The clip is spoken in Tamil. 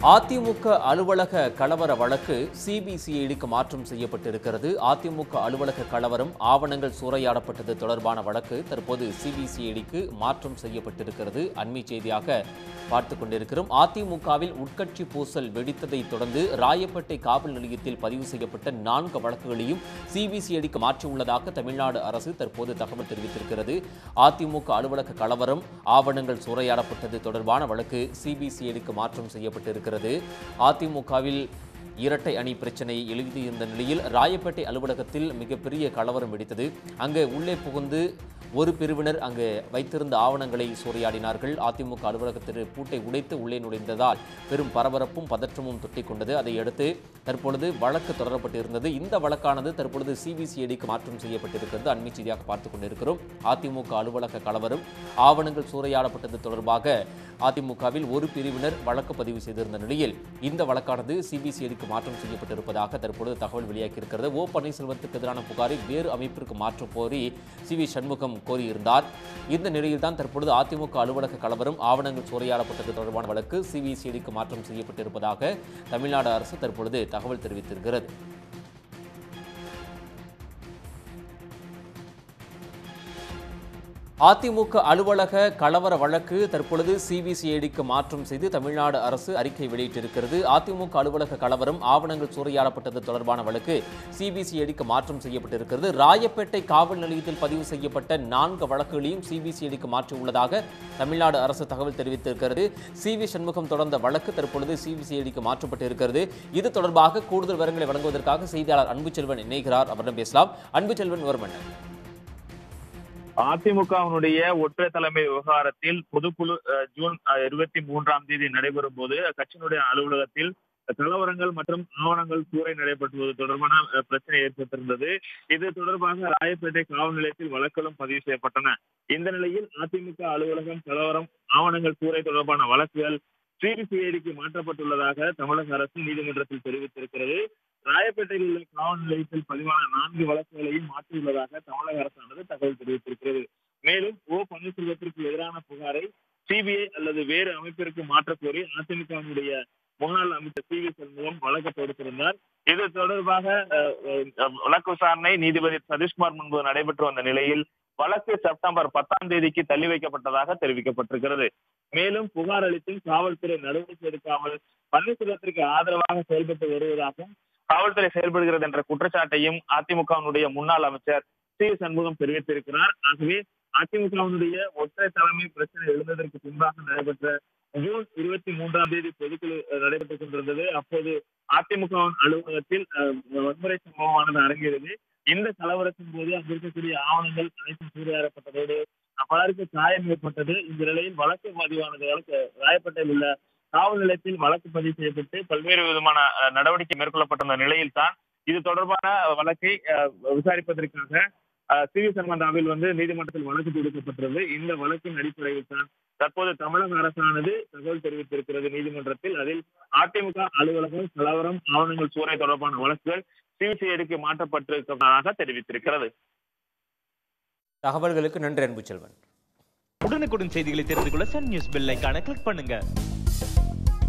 அதிமுக அலுவலக கலவர வழக்கு சிபிசிஐடிக்கு மாற்றம் செய்யப்பட்டிருக்கிறது அதிமுக அலுவலக கலவரம் ஆவணங்கள் சூறையாடப்பட்டது தொடர்பான வழக்கு தற்போது சிபிசிஐடிக்கு மாற்றம் செய்யப்பட்டிருக்கிறது அண்மை செய்தியாக பார்த்து கொண்டிருக்கிறோம் அதிமுகவில் உட்கட்சி பூசல் வெடித்ததை தொடர்ந்து ராயப்பேட்டை காவல் நிலையத்தில் பதிவு செய்யப்பட்ட நான்கு வழக்குகளையும் சிபிசிஐடிக்கு மாற்றியுள்ளதாக தமிழ்நாடு அரசு தற்போது தகவல் தெரிவித்திருக்கிறது அதிமுக அலுவலக கலவரம் ஆவணங்கள் சூறையாடப்பட்டது தொடர்பான வழக்கு சிபிசிஐடிக்கு மாற்றம் செய்யப்பட்டிருக்கிறது அதிமுகவில் இரட்டை அணி பிரச்சனை எழுதியிருந்த நிலையில் ராயப்பேட்டை அலுவலகத்தில் மிகப்பெரிய கலவரம் வெடித்தது அங்கே உள்ளே புகுந்து ஒரு பிரிவினர் அங்கு வைத்திருந்த ஆவணங்களை சூறையாடினார்கள் அதிமுக அலுவலகத்தில் பூட்டை உடைத்து உள்ளே நுழைந்ததால் பெரும் பரபரப்பும் பதற்றமும் தொட்டிக் கொண்டது அதையடுத்து தற்பொழுது வழக்கு தொடரப்பட்டிருந்தது இந்த வழக்கானது தற்பொழுது சிபிசிஐடிக்கு மாற்றம் செய்யப்பட்டிருக்கிறது அண்மை செய்தியாக பார்த்துக் கொண்டிருக்கிறோம் அதிமுக அலுவலக கலவரம் ஆவணங்கள் சூறையாடப்பட்டது தொடர்பாக அதிமுகவில் ஒரு பிரிவினர் வழக்கு பதிவு செய்திருந்த நிலையில் இந்த வழக்கானது சிபிசிஐடிக்கு மாற்றம் செய்யப்பட்டிருப்பதாக தற்பொழுது தகவல் வெளியாகியிருக்கிறது ஓ பன்னீர்செல்வத்துக்கு எதிரான புகாரை வேறு அமைப்பிற்கு மாற்றப் கோரி சி வி சண்முகம் கோரியிருந்தார் இந்த நிலையில் தான் தற்பொழுது அதிமுக அலுவலக கலவரம் ஆவணங்கள் சூறையாடப்பட்டது தொடர்பான வழக்கு சிபிசிஐடிக்கு மாற்றம் செய்யப்பட்டிருப்பதாக தமிழ்நாடு அரசு தற்பொழுது தகவல் தெரிவித்திருக்கிறது அதிமுக அலுவலக கலவர வழக்கு தற்பொழுது சிபிசிஐடிக்கு மாற்றம் செய்து தமிழ்நாடு அரசு அறிக்கை வெளியிட்டிருக்கிறது அதிமுக அலுவலக கலவரம் ஆவணங்கள் சூறையாடப்பட்டது தொடர்பான வழக்கு சிபிசிஐடிக்கு மாற்றம் செய்யப்பட்டிருக்கிறது ராயப்பேட்டை காவல் நிலையத்தில் பதிவு செய்யப்பட்ட நான்கு வழக்குகளையும் சிபிசிஐடிக்கு மாற்றியுள்ளதாக தமிழ்நாடு அரசு தகவல் தெரிவித்திருக்கிறது சி வி சண்முகம் தொடர்ந்த வழக்கு தற்பொழுது சிபிசிஐடிக்கு மாற்றப்பட்டிருக்கிறது இது தொடர்பாக கூடுதல் விவரங்களை வழங்குவதற்காக செய்தியாளர் அன்புச்செல்வன் இணைகிறார் அவரிடம் பேசலாம் அன்புச்செல்வன் விவரம் என்ன அதிமுகவினுடைய ஒற்றை தலைமை விவகாரத்தில் பொதுக்குழு அஹ், ஜூன் அஹ், இருபத்தி மூன்றாம் தேதி நடைபெறும் போது கட்சியினுடைய அலுவலகத்தில் கலவரங்கள் மற்றும் ஆவணங்கள் கூரை நடைபெற்றுவது தொடர்பான அஹ், பிரச்சனை ஏற்பட்டிருந்தது இது தொடர்பாக ராயப்பேட்டை காவல் நிலையத்தில் வழக்குகளும் பதிவு செய்யப்பட்டன இந்த நிலையில் அதிமுக அலுவலகம் கலவரம் ஆவணங்கள் கூரை தொடர்பான வழக்குகள் சிபிசிஐடிக்கு மாற்றப்பட்டுள்ளதாக தமிழக அரசு நீதிமன்றத்தில் தெரிவித்திருக்கிறது ராயப்பேட்டையில் உள்ள காவல் நிலையத்தில் பதிவான நான்கு வழக்குகளையும் மாற்றியுள்ளதாக தமிழக அரசானது தகவல் தெரிவித்திருக்கிறது மேலும் ஓ பன்னீர்செல்வத்திற்கு எதிரான புகாரை சிபிஐ அல்லது வேறு அமைப்பிற்கு மாற்றக் கோரி அதிமுகவினுடைய முன்னாள் அமைச்சர் சி வி சண்முகம் வழக்கு தொடுத்திருந்தார் இது தொடர்பாக அஹ், அஹ், வழக்கு விசாரணை நீதிபதி சதீஷ்குமார் முன்பு நடைபெற்று வந்த நிலையில் வழக்கு செப்டம்பர் பத்தாம் தேதிக்கு தள்ளி வைக்கப்பட்டதாக தெரிவிக்கப்பட்டிருக்கிறது மேலும் புகார் அளித்தும் காவல்துறை நடவடிக்கை எடுக்காமல் பன்னீர்செல்வத்திற்கு ஆதரவாக செயல்பட்டு வருவதாகவும் காவல்துறை செயல்படுகிறது என்ற குற்றச்சாட்டையும் அதிமுகவினுடைய முன்னாள் அமைச்சர் சி சண்முகம் தெரிவித்திருக்கிறார் ஆகவே அதிமுகவினுடைய ஒற்றை தலைமை பிரச்சனை எழுந்ததற்கு பின்பாக நடைபெற்ற ஜூன் இருபத்தி மூன்றாம் தேதி பொதுக்குழு அஹ், நடைபெற்றுக் கொண்டிருந்தது அப்போது அதிமுக அலுவலகத்தில் அஹ், வன்முறை சம்பவமானது அரங்கேறியது இந்த கலவரத்தின் போது அங்கு இருக்கக்கூடிய ஆவணங்கள் அனைத்தும் சூறையாடப்பட்டதோடு பலருக்கு காயம் ஏற்பட்டது இந்த நிலையில் வழக்கு பதிவானது வழக்கு ராயப்பேட்டையில் உள்ள காவல் நிலையத்தில் வழக்கு பதிவு செய்யப்பட்டு பல்வேறு விதமான அஹ், நடவடிக்கை மேற்கொள்ளப்பட்டுள்ள நிலையில் தான் இது தொடர்பான வழக்கை அஹ், விசாரிப்பதற்காக சி வி சம்பந்தாவில் வந்து நீதிமன்றத்தில் வழக்கு தொடுக்கப்பட்டது இந்த வழக்கின் அடிப்படையில் தான் தற்போது தமிழக அரசானது தகவல் தெரிவித்திருக்கிறது நீதிமன்றத்தில் அதில் அதிமுக அலுவலகம் கலவரம் ஆவணங்கள் சூறை தொடர்பான வழக்குகள் சிபிசிஐடிக்கு மாற்றப்பட்டிருப்பதாக தெரிவித்திருக்கிறது தகவல்களுக்கு நன்றி அன்புச்செல்வன் உடனுக்குடன் செய்திகளை தெரிந்து கொள்ள சன் நியூஸ் பெல் ஐகானை கிளிக் பண்ணுங்க